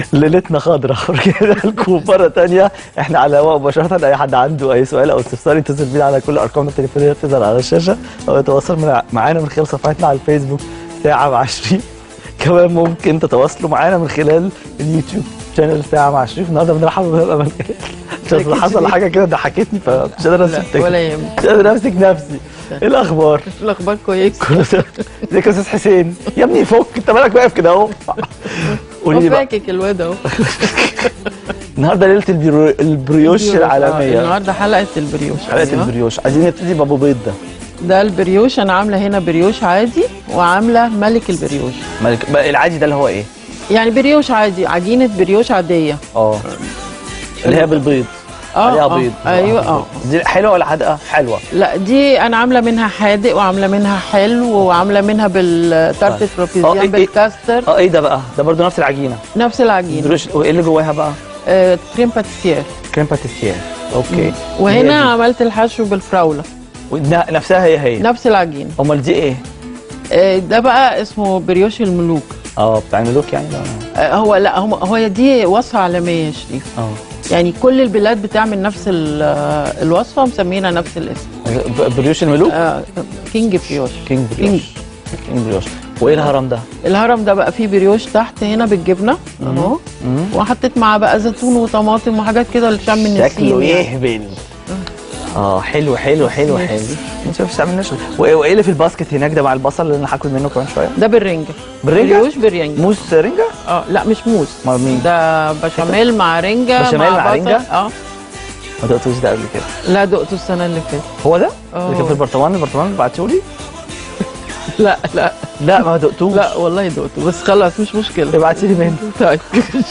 ليلتنا خضراء رجعنا لكم مره تانية احنا على الهواء مباشره اي حد عنده اي سؤال او استفسار يتصل بينا على كل ارقامنا التليفونيه اللي بتظهر على الشاشه او يتواصل من- معانا من خلال صفحتنا على الفيسبوك ساعه مع شريف كمان ممكن تتواصلوا معانا من خلال اليوتيوب شانل ساعه مع شريف النهارده بنرحب بهبه ملك عشان حصل حاجه كده ضحكتني فمش قادر لا امسك ولا يهمك مش قادر امسك نفسي ايه الاخبار؟ الاخبار كويسه كله تمام. ازيك يا استاذ حسين يا ابني فك انت مالك واقف كده اهو قولي لي بقى وفاكك الواد اهو النهارده ليله البرو... البريوش آه، العالميه النهارده حلقه البريوش حلقه أيوة. البريوش عايزين نبتدي بابو بيض ده ده البريوش انا عامله هنا بريوش عادي وعامله ملك البريوش ملك بقى العادي ده اللي هو ايه؟ يعني بريوش عادي عجينه بريوش عاديه اه اللي هي بالبيض عليها اه بيض ايوه اه دي حلوه ولا حادقه؟ حلوه لا دي انا عامله منها حادق وعامله منها حلو وعامله منها بالتارت آه، إيه- تروبيزيان إيه- بالكاستر اه ايه ده بقى؟ ده برضو نفس العجينه نفس العجينه البريوش وايه اللي جواها بقى؟ آه، كريم باتيسير كريم باتيسير اوكي وهنا هي عملت الحشو بالفراوله دي. ون- نفسها هي هي نفس العجينه امال دي ايه؟ آه، ده بقى اسمه بريوش الملوك اه بتاع الملوك يعني لا. آه، هو لا هو هو دي وصفه عالميه يا شريف اه يعني كل البلاد بتعمل نفس ال- آه، الوصفه مسمينها نفس الاسم ب- بريوش الملوك آه، كينج بريوش كينج بريوش كينج بريوش وايه الهرم ده؟ الهرم ده بقى فيه بريوش تحت هنا بالجبنه اهو وحطيت معاه بقى زيتون وطماطم وحاجات كده اللي شم النسيم شكله يعني. يهبل اه حلو حلو حلو ميرسي. حلو انت مش عامل نشر وايه وإيه اللي في الباسكت هناك ده مع البصل اللي انا هاكل منه كمان شويه ده بالرنجه بالرنجة؟ بريوش بالرنجه موس رنجه اه لا مش موس امال مين؟ ده بشاميل مع رنجه بشاميل مع بصل. رنجة؟ اه ما دقتوش ده قبل كده لا دقته السنه اللي فاتت هو ده؟ اه. اللي كان في البرطمان البرطمان اللي بعته لي؟ لا لا لا ما دقتوش لا والله دقته بس خلاص مش مشكله ابعتي لي منه طيب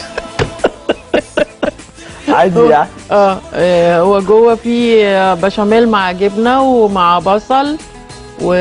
عادي يعني اه آه، هو جوه في آه، بشاميل مع جبنه ومع بصل و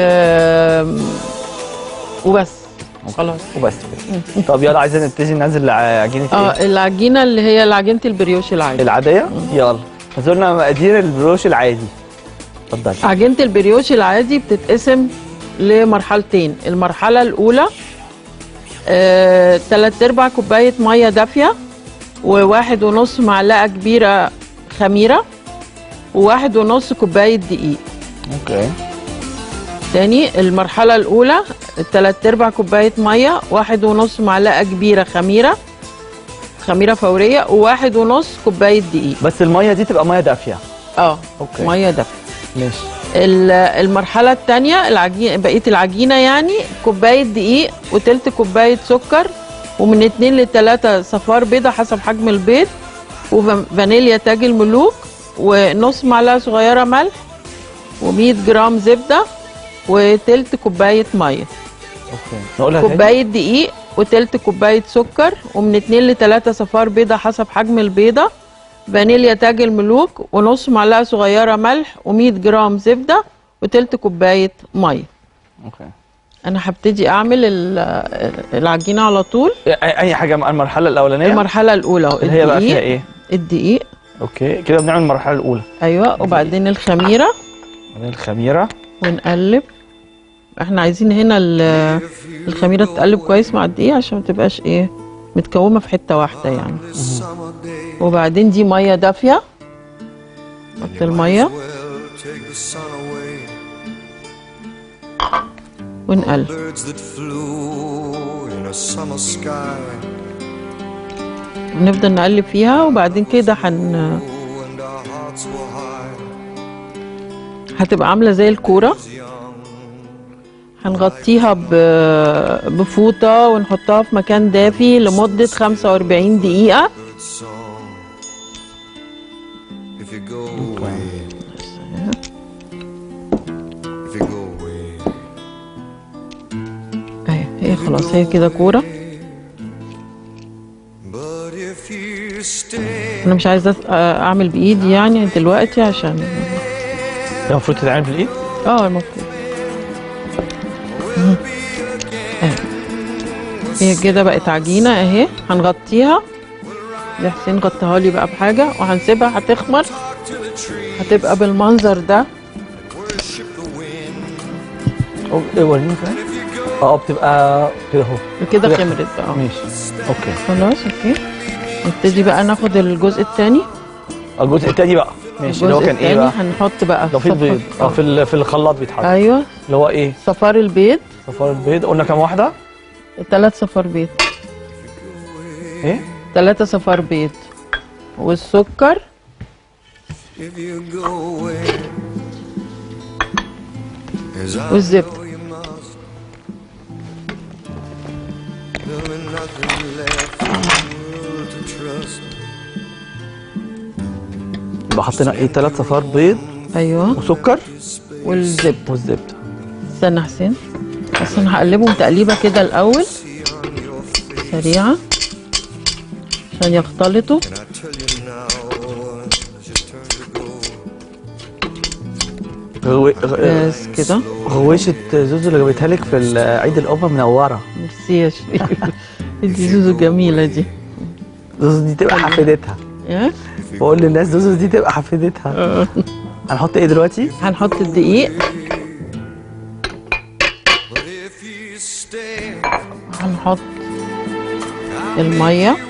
وبس خلاص وبس كده طب يلا عايزين نبتدي ننزل عجينه اه ايه؟ العجينه اللي هي العجينه البريوش العادي العاديه؟ يلا هاتوا لنا مقادير البروش العادي اتفضلي عجينه البريوش العادي بتتقسم لمرحلتين المرحله الاولى آه، تلات ارباع كوبايه ميه دافيه وواحد ونص معلقه كبيره خميره وواحد ونص كوبايه دقيق اوكي تاني المرحلة الأولى تلات أرباع كوباية مية واحد ونص معلقة كبيرة خميرة خميرة فورية وواحد ونص كوباية دقيق بس الميه دي تبقى ميه دافيه اه اوكي مية دافية ماشي ال- المرحلة التانية العجين بقية العجينة يعني كوباية دقيق وتلت كوباية سكر ومن اتنين لتلاتة صفار بيضة حسب حجم البيض وفانيليا تاج الملوك ونص معلقة صغيرة ملح و100 جرام زبدة وتلت كوباية مية اوكي نقولها تاني؟ كوباية دقيق وتلت كوباية سكر ومن اتنين لتلاتة صفار بيضة حسب حجم البيضة فانيليا تاج الملوك ونص معلقة صغيرة ملح و100 جرام زبدة وتلت كوباية مية اوكي أنا هبتدي أعمل ال- العجينة على طول اي أي حاجه مع المرحله الاولانيه المرحلة الأولى أهو اللي هي بقى فيها الدقيق ايه الدقيق اوكي كده بنعمل المرحله الاولى أيوة وبعدين الخميرة بعدين الخميره ونقلب احنا عايزين هنا ال- الخميرة تتقلب كويس مع الدقيق عشان ما تبقاش ايه متكومة في حتة واحدة يعني وبعدين دي مية دافية حط المية ونقلب Birds that flew in a summer sky. نفضل نقلب فيها وبعدين كده هن And our hearts were high. هتبقى عاملة زي الكورة هنغطيها ب- بفوطة ونحطها في مكان دافي لمدة 45 دقيقة Good song. If you go away. If you go away. اهي هي خلاص هي كده كورة But if you stay. انا مش عايزة أس- اعمل بايدي يعني دلوقتي عشان ده المفروض تتعمل بالايد اه المفروض اهي هي كده بقت عجينة اهي هنغطيها يا حسين غطيها لي بقى بحاجة وهنسيبها هتخمر هتبقى بالمنظر ده أو- إيه، وريني كده اه بتبقى كده اهو كده كده خمرت بقى ماشي اوكي خلاص اوكي نبتدي بقى ناخد الجزء الثاني الجزء التاني بقى ماشي اللي هو كان ايه بقى؟ هنحط بقى لو في البيض صفار- اه في ال- في الخلاط بيتحط ايوه اللي هو ايه؟ صفار البيض صفار البيض قلنا كام واحده؟ ثلاث صفار بيض ايه؟ ثلاثة صفار بيض والسكر If you go away, as I والزبدة. know you must, there'll be nothing left in the world to trust. يبقى حطينا ايه؟ ثلاث صفار بيض ايوه وسكر والزبدة والزبده استنى حسين بس انا هقلبهم تقليبه كده الاول سريعه عشان يختلطوا And I tell you now, as you turn to go, غو... غ... بس كده غويشة زوزو اللي جابتها لك في ال- عيد الأم منورة ميرسي يا شريف دي زوزو جميله دي زوزو دي تبقى حفيدتها إيه؟ بقول للناس زوزو دي تبقى حفيدتها هنحط ايه دلوقتي؟ هنحط الدقيق but if you stay, هنحط الميه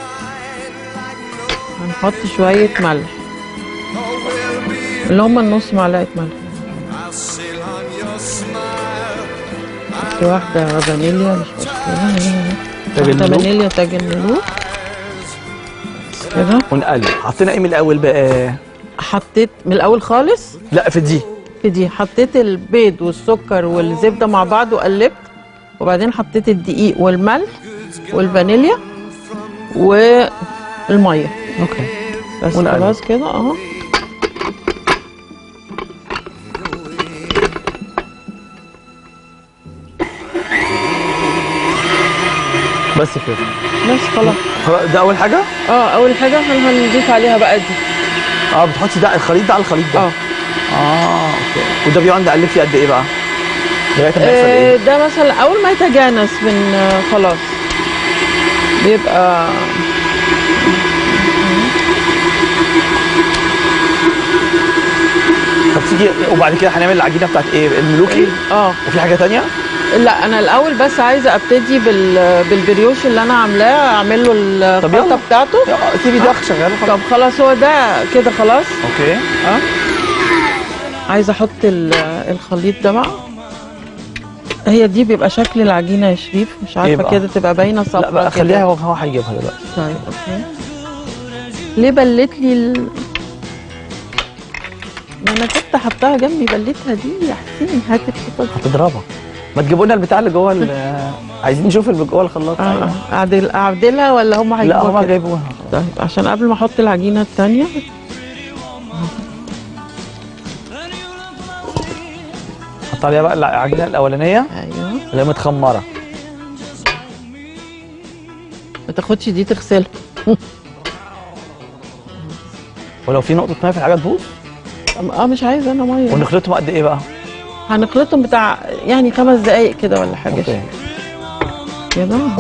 هنحط شويه ملح oh, we'll be. اللي هم النص معلقه ملح I'll sail on your smile. في واحده فانيليا مش مشكله تاج واحده الملوك. فانيليا تاج الملوك بس كده ونقلب حطينا ايه من الأول بقى؟ حطيت من الاول خالص لا في دي في دي حطيت البيض والسكر والزبده مع بعض وقلبت وبعدين حطيت الدقيق والملح والفانيليا والميه اوكي بس ونقلب. خلاص كده اهو بس كده بس خلاص خلاص ده أول حاجة؟ اه اول حاجه هن- هنضيف عليها بقى دي اه بتحطي ده الخليط ده على الخليط ده اه اه اوكي وده بيقعد نقلب فيه قد ايه بقى؟ لغاية ما يحصل آه، ايه؟ ده مثلا اول ما يتجانس من آه، خلاص بيبقى طب تيجي وبعد كده هنعمل العجينة بتاعت ايه؟ الملوكي؟ اه وفي حاجة تانية؟ لا انا الاول بس عايزه ابتدي بال بالبريوش اللي انا عاملاه اعمل له طب يلا. الخلطه بتاعته يا- سيبي ده شغال طب خلاص خلاص هو ده كده خلاص اوكي اه عايزه احط ال- الخليط ده بقى هي دي بيبقى شكل العجينه يا شريف مش إيه عارفه بقى؟ كده تبقى باينه صفرا لا بقى كده. خليها هو هو هيجيبها دلوقتي طيب اوكي ليه بلت لي ال... ما انا كنت حطاها جنبي بلتها دي يا حسين هات الخطه دي هتضربها ما تجيبوا لنا البتاع اللي جوه ال- عايزين نشوف اللي جوه الخلاط اه أيوة. اعدل اعدلها ولا هم لا هيجيبوها هما كده؟ جايبوها طيب عشان قبل ما احط العجينه الثانيه حط عليها بقى العجينه الاولانيه ايوه اللي هي متخمره ما تاخدش دي تغسلها ولو في نقطه ميه في الحاجه تبوظ اه مش عايزه انا ميه ونخلطهم قد ايه بقى؟ هنخلطهم بتاع يعني خمس دقايق كده ولا حاجه اوكي كده اهو.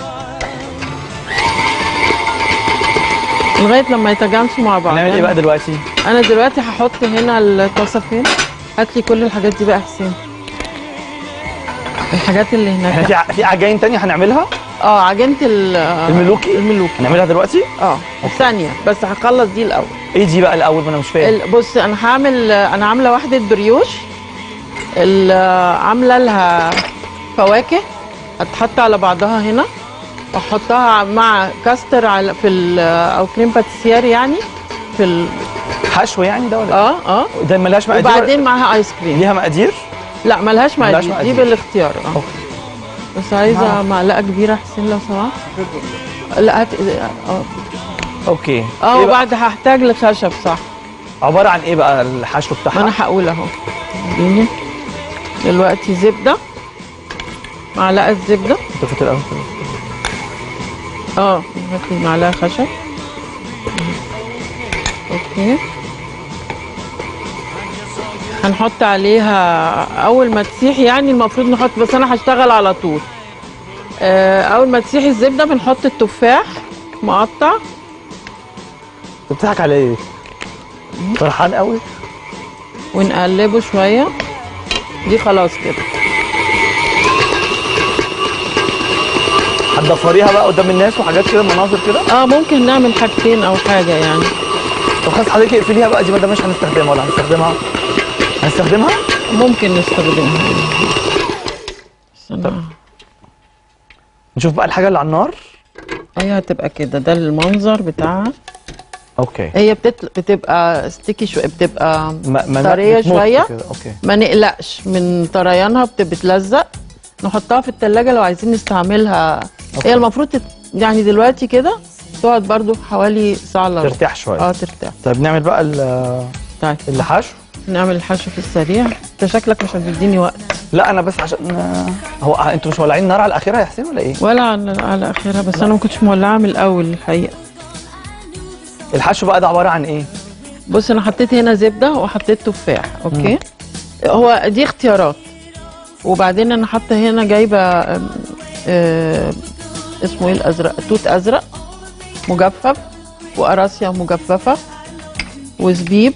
لغايه لما يتجانسوا مع بعض هنعمل ايه بقى دلوقتي؟ انا دلوقتي هحط هنا الطاسه فين هات لي كل الحاجات دي بقى حسين الحاجات اللي احنا هناك في ع- في عجاين تانية هنعملها اه عجينه ال- الملوكي الملوكي هنعملها دلوقتي؟ اه ثانيه بس هخلص دي الاول ايه دي بقى الاول ما انا مش فاهم ال- بص انا هعمل انا عامله واحده بريوش ال- عامله لها فواكه هتحط على بعضها هنا واحطها مع كاستر على في ال- او كريم باتيسير يعني في ال... حشو يعني ده ولا اه اه ده ملهاش مقادير وبعدين معاها ايس كريم ليها مقادير؟ لا ملهاش ملهاش مقادير دي مقادير. بالاختيار اه أوكي. بس عايزه آه. معلقه كبيره حسين لو سمحت لا هات اه اوكي اه إيه بقى؟ وبعد هحتاج لخشب صح عباره عن ايه بقى الحشو ما بتاعها؟ انا هقول اهو اديني دلوقتي زبده معلقه زبده انت كنت الاول اه هات لي معلقه خشب اوكي هنحط عليها اول ما تسيح يعني المفروض نحط بس انا هشتغل على طول آه، اول ما تسيح الزبده بنحط التفاح مقطع انت بتضحك على ايه؟ فرحان قوي ونقلبه شويه دي خلاص كده هتضفريها بقى قدام الناس وحاجات كده مناظر كده اه ممكن نعمل حاجتين او حاجه يعني طب خلاص حضرتك اقفليها بقى دي ما مش هنستخدمها ولا هنستخدمها هنستخدمها ممكن نستخدمها استنى. نشوف بقى الحاجه اللي على النار هي هتبقى كده ده المنظر بتاعها اوكي هي بتطل... بتبقى ستيكي شويه بتبقى ما ما طريه بتمط شويه كده. اوكي ما نقلقش من طريانها بت- بتلزق نحطها في التلاجة لو عايزين نستعملها أوكي. هي المفروض تت... يعني دلوقتي كده تقعد برضو حوالي ساعة الا ربع. ترتاح شويه اه ترتاح طيب نعمل بقى ال- طيب اللي حشو نعمل الحشو في السريع انت شكلك مش هتديني وقت لا انا بس عشان هو انتوا مش مولعين النار على الاخيره يا حسين ولا ايه ولا على, على اخرها بس انا ما كنتش مولعه من الاول الحقيقه الحشو بقى ده عباره عن ايه بص انا حطيت هنا زبده وحطيت تفاح اوكي هو دي اختيارات وبعدين انا حاطه هنا جايبه آم، آه، اسمه ايه الازرق توت ازرق مجفف وقراصيا مجففه وزبيب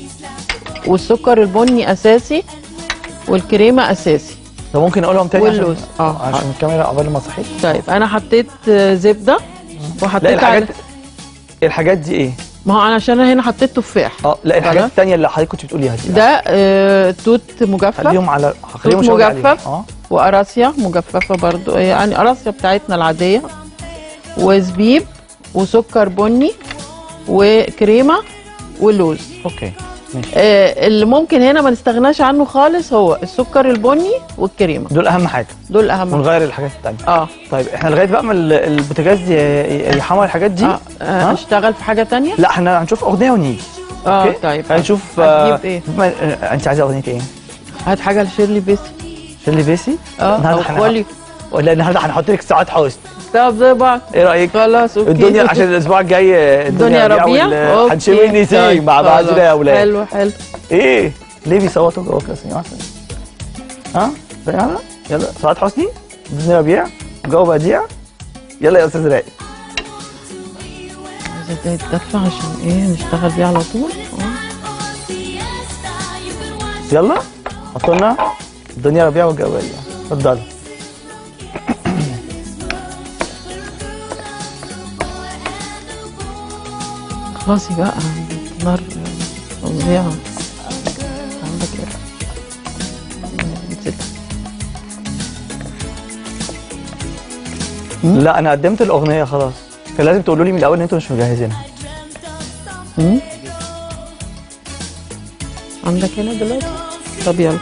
والسكر البني اساسي والكريمه اساسي ده ممكن اقولهم تاني عشان واللوز. آه. عشان الكاميرا قبل ما صحيت طيب انا حطيت آه، زبده لا وحطيت الحاجات على الحاجات دي ايه ما هو انا عشان أنا هنا حطيت تفاح اه لا الحاجات خلاص. التانية اللي حضرتك كنت بتقوليها دي ده آه، توت مجفف خليهم على خليهم توت شاور عليهم. مجفف. اه وقراصيا مجففه برضو يعني قراصيا بتاعتنا العاديه وزبيب وسكر بني وكريمه ولوز اوكي ماشي آه اللي ممكن هنا ما نستغناش عنه خالص هو السكر البني والكريمه دول اهم حاجه دول اهم ونغير الحاجات التانية اه طيب احنا لغايه بقى ما ال- البوتاجاز ي- ي- يحمر الحاجات دي اه آه، ها؟ اشتغل في حاجه تانية لا احنا هنشوف اغنيه ونيجي اه أوكي؟ طيب هنشوف هتجيب ايه بما- آه، انت عايزه اغنيه ايه؟ هات حاجه لشيرلي بيسي شيرلي بيسي اه النهارده او هنح- كولي ولا النهارده هنحط لك ساعات حسن طب زي بعض ايه رايك؟ خلاص اوكي الدنيا عشان الاسبوع الجاي آه، الدنيا ربيع وال- أوكي. هنشم نسيم طيب، مع بعض خلاص. يا اولاد حلو حلو ايه ليه بيصوتوا جواك يا سيدي حسن؟ ها يلا يلا سعاد حسني دنيا ربيع جو بديع يلا يا استاذ رايق عايزه ده يتدفى عشان ايه نشتغل بيه على طول اه يلا حطوا لنا الدنيا ربيع والجو بديع اتفضلوا خلاصي بقى نار فظيعة عندك ايه؟ نسيت. لا انا قدمت الاغنيه خلاص كان لازم تقولوا لي من الاول ان انتوا مش مجهزينها مم؟ عندك هنا دلوقتي طب يلا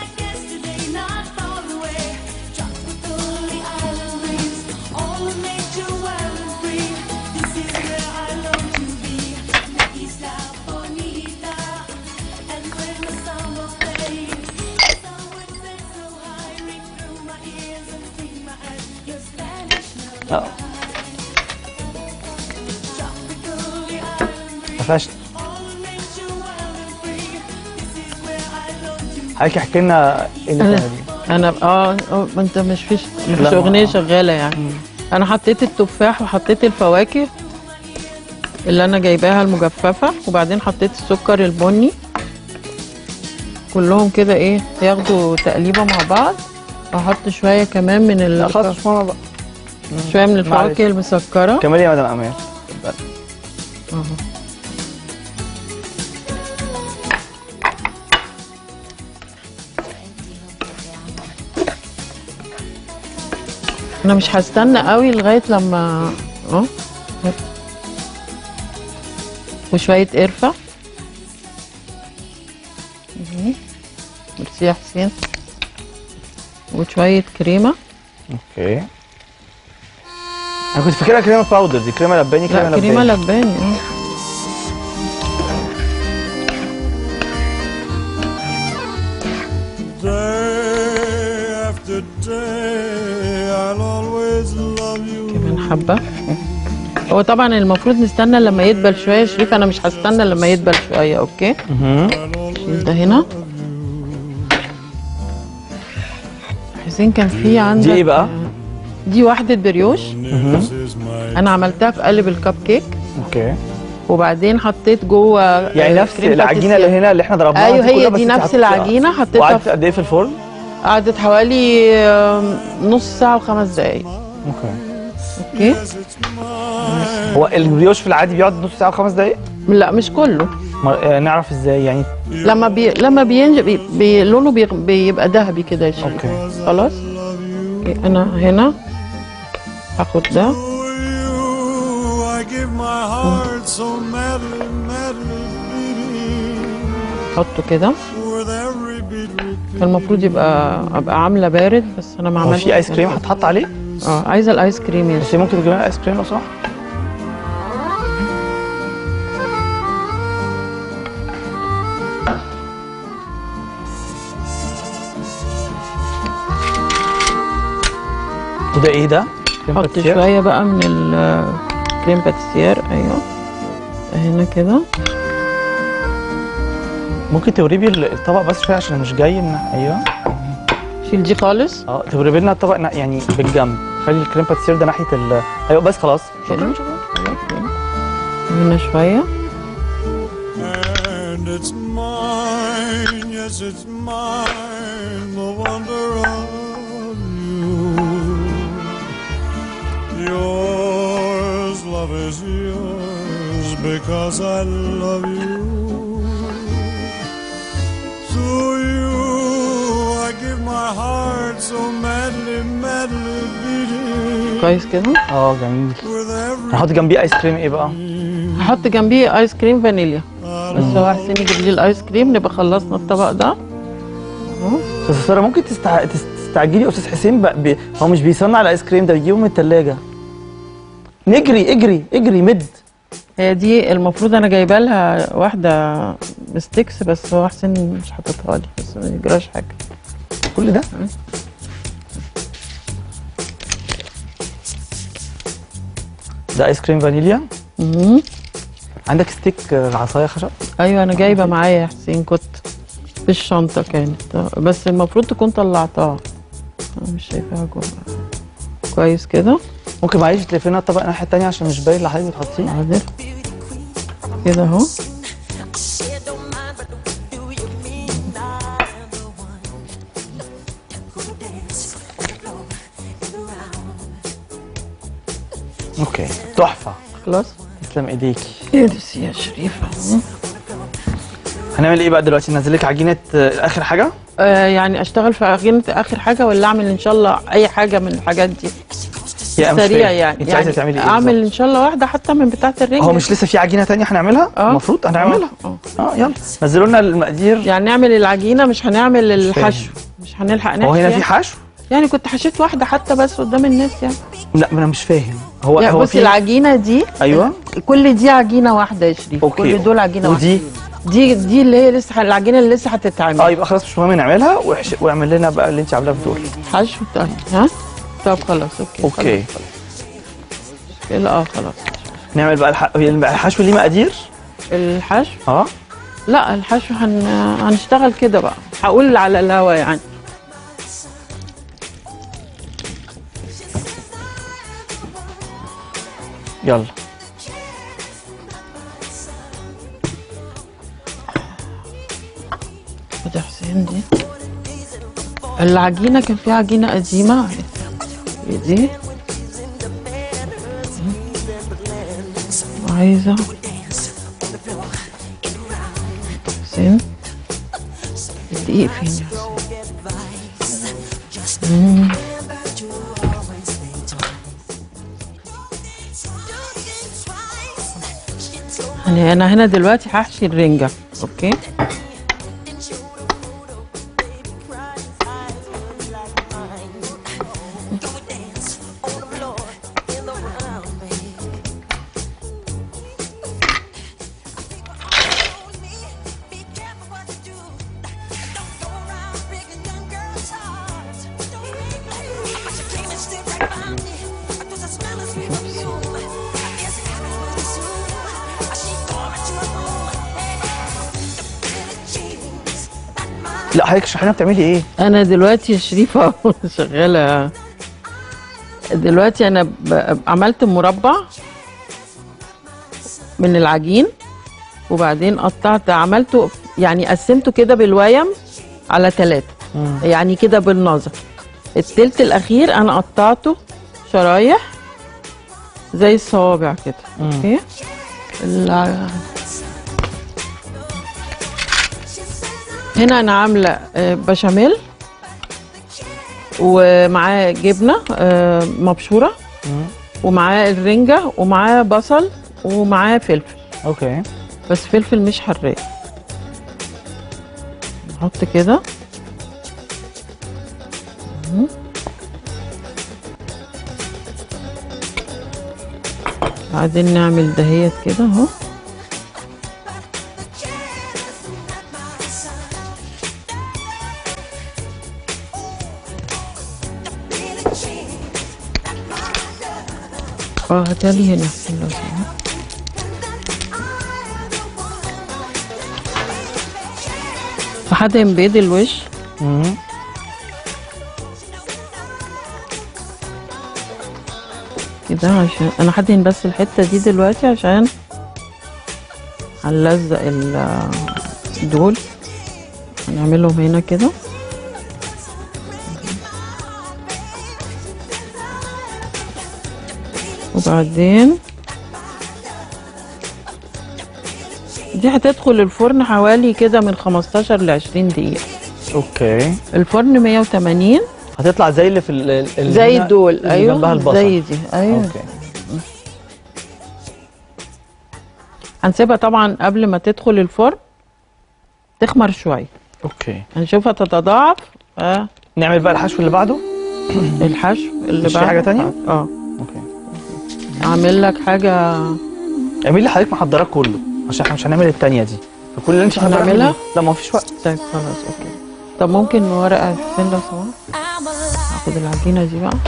اه قفشت حضرتك احكي لنا ايه اللي أنا- كان دي انا اه آه، ما انت مش فيش مش لا، ما- اغنيه شغاله يعني انا حطيت التفاح وحطيت الفواكه اللي انا جايباها المجففه وبعدين حطيت السكر البني كلهم كده ايه ياخدوا تقليبه مع بعض احط شويه كمان من لا ال... خلاص مش ماما بقى شويه من معلش. الفواكه المسكره كملي يا مدام امان أهو. انا مش هستنى قوي لغايه لما اه وشويه قرفه مهم. ميرسي يا حسين وشويه كريمه اوكي انا كنت فاكرها كريمه باودر دي كريمه لباني كريمه لا كريمه لباني لباني اه Day after day, I'll always love you. كمان حبة هو طبعا المفروض نستنى لما يدبل شوية يا شريف أنا مش هستنى لما يدبل شوية أوكي مهم. شيل ده هنا حسين كان في عندك دي إيه بقى؟ دي واحدة بريوش This is my أنا عملتها في قالب الكب كيك اوكي وبعدين حطيت جوه يعني آه، نفس كريم العجينه باتيسير. اللي هنا اللي احنا ضربناها أيوه هي كلها، دي بس نفس حطيتها- العجينة حطيتها وقعدت في- قد ايه في الفرن؟ قعدت حوالي آم، نص ساعة وخمس دقايق اوكي اوكي هو البريوش في العادي بيقعد نص ساعه وخمس دقائق لا مش كله ما- آه، نعرف ازاي يعني لما بي لما بينج بي بي لونه بي بيبقى ذهبي كده يا شيخ اوكي خلاص اوكي انا هنا هاخد ده you, I give my heart so madly, madly beating. احطه كده With every beat repeat. المفروض يبقى ابقى عامله بارد بس انا ما هو عملتش في ايس كريم هتحط عليه اه عايزه الايس كريم يا بس ممكن تجيب لنا ايس كريم لو سمحت وده ايه ده؟ كريم حط باتيسير؟ شويه بقى من الكريم باتيسير ايوه هنا كده ممكن توريبي الطبق بس شويه عشان مش جاي من ايوه شيل دي خالص اه توريبي لنا الطبق نا- يعني بالجنب خلي الكريم باتيسير ده ناحيه ال ايوه بس خلاص شكرا كده. شكرا هنا شويه And it's mine, yes, it's mine, the wonder of you. Yours, love is yours, because I love you. To you, I give my heart so madly, madly beating. كويس كده Oh, اه جميل With every هنحط جنبيه ايس كريم ايه بقى؟ هحط جنبيه ايس كريم فانيليا بس هو حسين يجيب لي الايس كريم نبقى خلصنا الطبق ده استاذ ساره ممكن تستع... تست- تستعجلي استاذ حسين بقى بي... هو مش بيصنع الايس كريم ده بيجيبه من الثلاجه نجري اجري اجري مد هي دي المفروض انا جايبه لها واحده بستيكس بس هو حسين مش حاططها لي بس ما يجراش حاجه كل ده ده ايس كريم فانيليا مم. عندك ستيك آه، عصايه خشب ايوه انا جايبه معايا يا حسين كنت في الشنطه كانت بس المفروض تكون طلعتها انا مش شايفاها جوه كويس كده ممكن معلش تلفينا الطبق الناحيه الثانيه عشان مش باين اللي حضرتك بتحطيه حاضر كده اهو اوكي تحفه خلاص تسلم ايديكي ادرس يا شريفه هنعمل ايه بقى دلوقتي ننزل لك عجينه آه، اخر حاجه آه يعني اشتغل في عجينه اخر حاجه ولا اعمل ان شاء الله اي حاجه من الحاجات دي يا مش سريع فاهم. يعني انت عايزه تعملي ايه اعمل بالظبط؟ ان شاء الله واحده حتى من بتاعه الرنجة هو مش لسه في عجينه تانية هنعملها آه. المفروض هنعملها اه اه يلا نزلوا لنا المقادير يعني نعمل العجينه مش هنعمل الحشو مش هنلحق نحشي هو هنا في يعني. حشو يعني كنت حشيت واحده حتى بس قدام الناس يعني لا ما انا مش فاهم هو يعني هو بص في العجينه دي ايوه كل دي عجينه واحده يا شريف اوكي كل دول عجينه واحده ودي دي دي اللي هي لسه العجينه اللي لسه هتتعمل اه يبقى خلاص مش مهم نعملها وحش... واعمل لنا بقى اللي انت عاملاه في دول حشو طيب ها طب خلاص اوكي اوكي خلاص. لا اه خلاص نعمل بقى الح... الحشو ليه مقادير الحشو اه لا الحشو هن... هنشتغل كده بقى هقول على الهوا يعني يلا خد يا حسين دي العجينة كان في عجينة قديمة ايه دي عايزة حسين الدقيق فين يا حسين مم. يعني انا هنا دلوقتي هحشي الرنجة اوكي لا حضرتك اشرحي لنا بتعملي ايه انا دلوقتي يا شريفه شغاله دلوقتي انا ب- عملت مربع من العجين وبعدين قطعت عملته يعني قسمته كده بالويم على ثلاثة يعني كده بالنظر التلت الاخير انا قطعته شرايح زي الصوابع كده مم. اوكي ال- هنا انا عامله آه، بشاميل ومعاه جبنه آه، مبشوره مم. ومعاه الرنجه ومعاه بصل ومعاه فلفل اوكي بس فلفل مش حراق نحط كده مم. بعدين نعمل دهيت كده اهو اه هاتلي هنا لو سمحت. فحدهم بيض الوش مم. كده عشان انا هدهن بس الحته دي دلوقتي عشان هنلزق ال- دول هنعملهم هنا كده وبعدين دي هتدخل الفرن حوالي كده من 15 ل 20 دقيقة اوكي الفرن 180 هتطلع زي اللي في ال- ال- اللي زي هنا دول اللي ايوه جنبها البصل زي دي ايوه اوكي هنسيبها طبعا قبل ما تدخل الفرن تخمر شويه اوكي هنشوفها تتضاعف آه نعمل بقى الحشو اللي بعده الحشو اللي مش في بعد حاجة تانية؟ اه اوكي اعمل لك حاجه اعملي اللي حضرتك محضراه كله عشان احنا مش هنعمل التانية دي فكل اللي انت مش محضراه هنعملها؟ دي- لا ما فيش وقت طيب خلاص اوكي طب ممكن ورقه فين لو سمحت هاخد العجينه دي بقى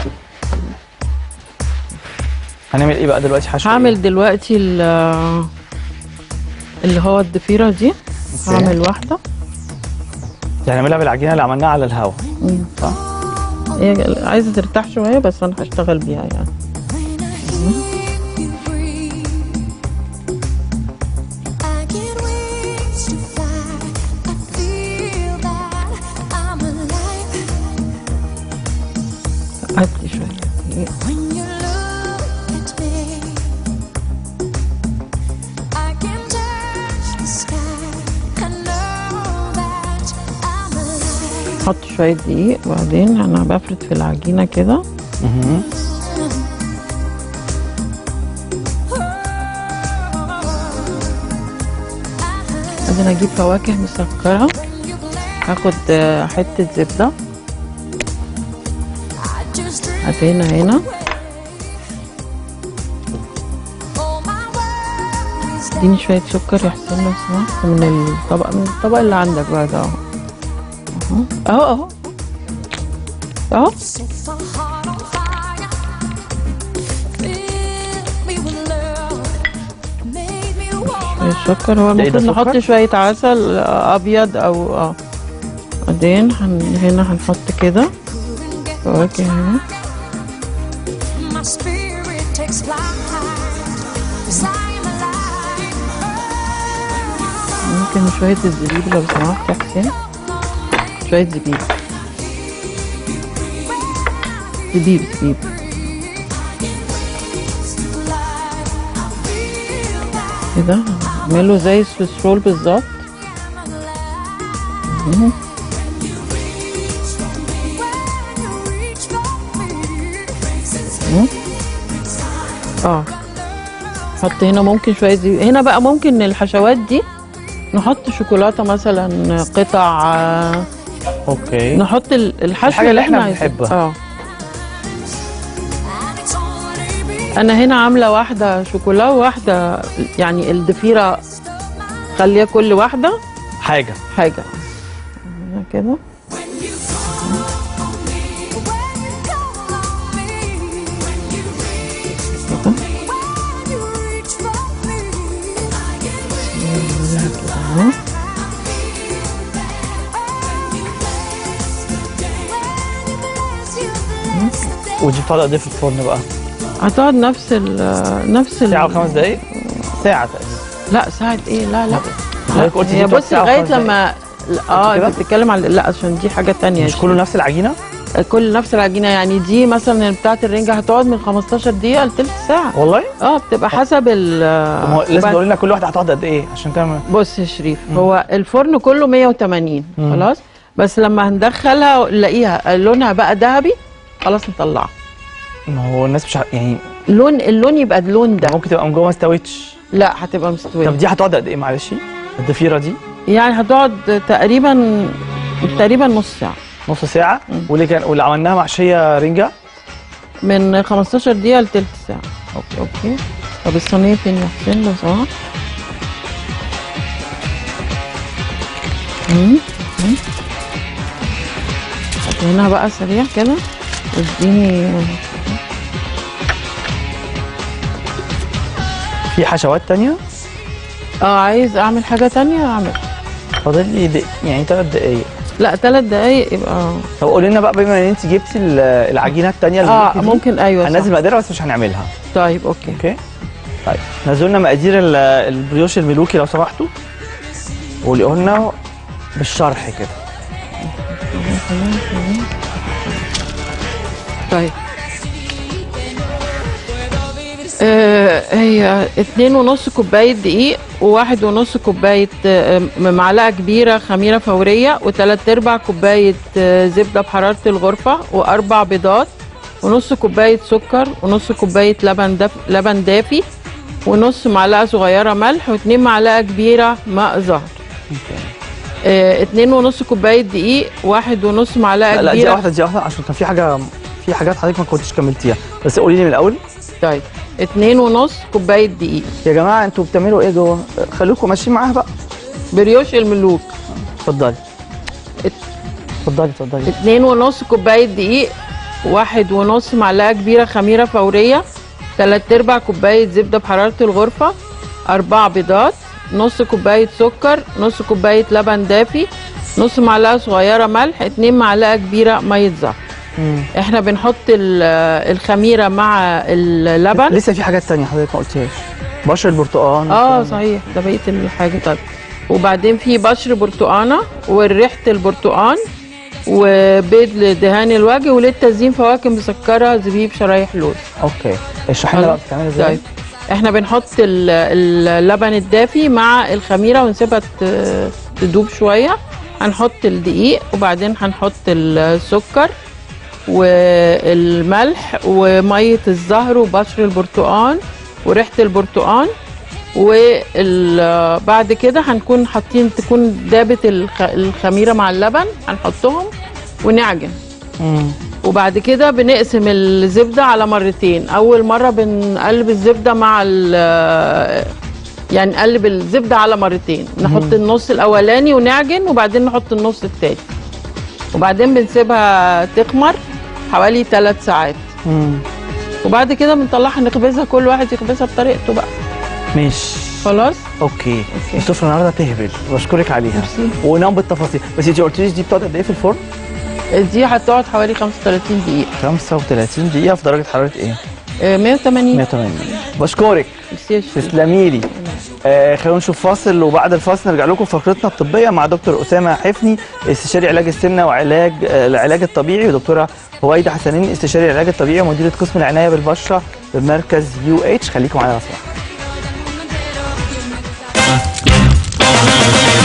هنعمل ايه بقى دلوقتي حشو هعمل دلوقتي ال- اللي هو الضفيره دي أوكي. هعمل واحده إيه؟ يعني هنعملها بالعجينه اللي عملناها على الهواء مم. صح هي عايزه ترتاح شويه بس انا هشتغل بيها يعني هات لي شويه حط شويه دقيق وبعدين انا بفرد في العجينه كده مهم. بعدين اجيب فواكه مسكره هاخد آه، حته زبده هدهنها هنا اديني شويه سكر يا حسين لو سمحت من الطبق من الطبق اللي عندك بقى ده اهو اهو اهو اهو شوية سكر هو ده إيه ده المفروض نحط سكر؟ شوية عسل آه، أبيض أو اه بعدين هن... هنا هنحط كده فواكه هنا My spirit takes flight. 'Cause I'm alive. ممكن شوية الزبيب لو سمحت يا حسين شوية زبيب زبيب زبيب كده اعمله زي السويس رول بالظبط مهم. مم. اه حط هنا ممكن شويه زبيب هنا بقى ممكن الحشوات دي نحط شوكولاته مثلا قطع آه، اوكي نحط ال- الحشوه الحاجة اللي إحنا عايزينها. بنحبها. اه And it's only انا هنا عامله واحده شوكولا وواحده يعني الضفيره خليها كل واحده حاجه حاجه هنا كده اهو ودي بتقعد قد ايه في الفرن بقى؟ هتقعد نفس ال نفس ال ساعه وخمس دقايق؟ ساعه تقريبا لا ساعة ايه لا لا حضرتك قلت دي هي بتقعد بص ساعة لغاية وخمس دقايق. لما اه كده؟ انت بتتكلم على لا عشان دي حاجة تانية مش كله نفس العجينه؟ كل نفس العجينه يعني دي مثلا بتاعه الرنجه هتقعد من 15 دقيقه لتلت ساعه والله اه بتبقى حسب ال طب ما هو لازم وبعد- تقول لنا كل واحده هتقعد قد ايه عشان كده ما- بص يا شريف هو الفرن كله 180 خلاص بس لما هندخلها نلاقيها لونها بقى ذهبي خلاص نطلعها ما هو الناس مش ع- يعني اللون اللون يبقى اللون ده ممكن تبقى من جوه ما استوتش لا هتبقى مستويه طب دي هتقعد قد ايه معلش الضفيره دي يعني هتقعد تقريبا تقريبا نص ساعه نص ساعه واللي كان واللي عملناها محشيه رنجه من 15 دقيقه لتلت ساعه اوكي اوكي طب الصينيه فين يا حسين لو سمحت مم، مم. حط هنا بقى سريع كده واديني في حشوات تانية اه عايز اعمل حاجه تانية اعمل فاضل لي دق... يعني ثلاث دقايق لا ثلاث دقايق يبقى طب قولي لنا بقى بما ان انت جبتي ال- العجينه الثانيه اللي اه معاكي دي، ممكن ايوه هننزل صح. مقاديرها بس مش هنعملها طيب اوكي اوكي طيب نزلوا لنا مقادير ال- البريوش الملوكي لو سمحتوا وقولوا لنا بالشرح كده طيب آه هي اتنين ونص كوباية دقيق وواحد ونص كوباية آه معلقة كبيرة خميرة فورية وتلات ارباع كوباية آه زبدة بحرارة الغرفة واربع بيضات ونص كوباية سكر ونص كوباية لبن دف لبن دافي ونص معلقة صغيرة ملح واتنين معلقة كبيرة ماء زهر آه اتنين ونص كوباية دقيق واحد ونص معلقة لا لا دي كبيرة واحده دي واحده عشان كان في حاجه في حاجات حضرتك ما كنتش كملتيها بس قولي لي من الاول طيب اتنين ونص كوباية دقيق يا جماعه انتوا بتعملوا ايه جوه خليكم ماشيين معاها بقى بريوش الملوك اتفضلي ات- اتفضلي اتفضلي اتنين ونص كوباية دقيق واحد ونص معلقة كبيرة خميرة فورية تلات ارباع كوباية زبدة بحرارة الغرفة اربع بيضات نص كوباية سكر نص كوباية لبن دافي نص معلقة صغيرة ملح اتنين معلقة كبيرة مية زهر مم. احنا بنحط ال- الخميرة مع اللبن لسه في حاجات تانية حضرتك ما قلتيهاش بشر البرتقال اه والكلام ده. صحيح ده بقيه الحاجه طيب وبعدين في بشر برتقانه وريحه البرتقان وبيض لدهان الوجه وللتزيين فواكه مسكره زبيب شرايح لوز اوكي اشرحي لنا بقى بتتعمل ازاي طيب احنا بنحط ال- اللبن الدافي مع الخميره ونسيبها ت- تدوب شويه هنحط الدقيق وبعدين هنحط السكر والملح وميه الزهر وبشر البرتقان وريحه البرتقان وبعد كده هنكون حاطين تكون دابت الخ- الخميره مع اللبن هنحطهم ونعجن مم. وبعد كده بنقسم الزبده على مرتين اول مره بنقلب الزبده مع ال- يعني نقلب الزبده على مرتين نحط النص الاولاني ونعجن وبعدين نحط النص التاني وبعدين بنسيبها تخمر حوالي ثلاث ساعات مم. وبعد كده بنطلعها نخبزها كل واحد يخبزها بطريقته بقى ماشي خلاص اوكي أوكي. السفره النهارده تهبل بشكرك عليها ميرسي. ونام بالتفاصيل بس انت قلتليش دي بتقعد قد ايه في الفرن؟ دي هتقعد حوالي 35 دقيقه 35 دقيقه في درجه حراره ايه؟ آه، 180 180 بشكرك ميرسي يا شيخ. تسلمي لي آه خلونا نشوف فاصل وبعد الفاصل نرجع لكم فقرتنا الطبيه مع دكتور اسامه حفني استشاري علاج السمنه وعلاج آه العلاج الطبيعي ودكتوره هويدا حسنين استشاري العلاج الطبيعي ومديره قسم العنايه بالبشره بمركز يو اتش خليكم معانا يا صاحبي